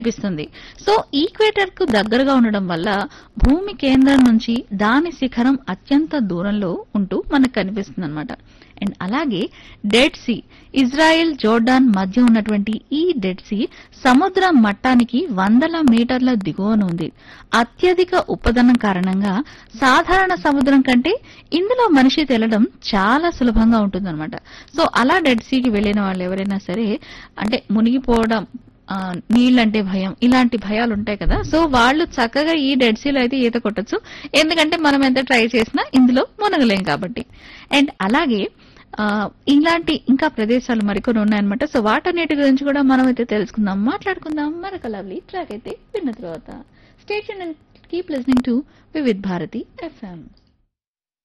కనిపిస్తుంది so equator కు దగ్గరగా ఉండడం వల్ల భూమి కేంద్రం నుంచి దాని శిఖరం అత్యంత దూరంలో ఉంటూ మనకు కనిపిస్తుంది అనమాట అండ్ అలాగే డెడ్ సీ ఇజ్రాయెల్ జోర్డాన్ మధ్య ఉన్నటువంటి ఈ డెడ్ సీ సముద్ర మట్టానికి వందల మీటర్ల దిగువన ఉంది అత్యధిక ఉపదనం కారణంగా సాధారణ సముద్రం కంటే ఇందులో మనిషి తేలడం చాలా సులభంగా ఉంటుందన్నమాట సో అలా డెడ్ సీకి వెళ్ళిన వాళ్ళు ఎవరైనా సరే అంటే మునిగిపోవడం ఆ, నీళ్ళంటే భయం ఇలాంటి భయాలు ఉంటాయి కదా సో వాళ్ళు చక్కగా ఈ డెడ్ సీలో అయితే ఈత కొట్టచ్చు ఎందుకంటే మనం ఎంత ట్రై చేసినా ఇందులో మునగలేం కాబట్టి అండ్ అలాగే ఆ, ఇలాంటి ఇంకా ప్రదేశాలు మరికొన్ని ఉన్నాయన్నమాట సో వాటన్నిటి గురించి కూడా మనం అయితే తెలుసుకుందాం మాట్లాడుకుందాం మరొక లవ్లీ ట్రాక్ అయితే విన్న తర్వాత station and keep listening to Vividh Bharati FM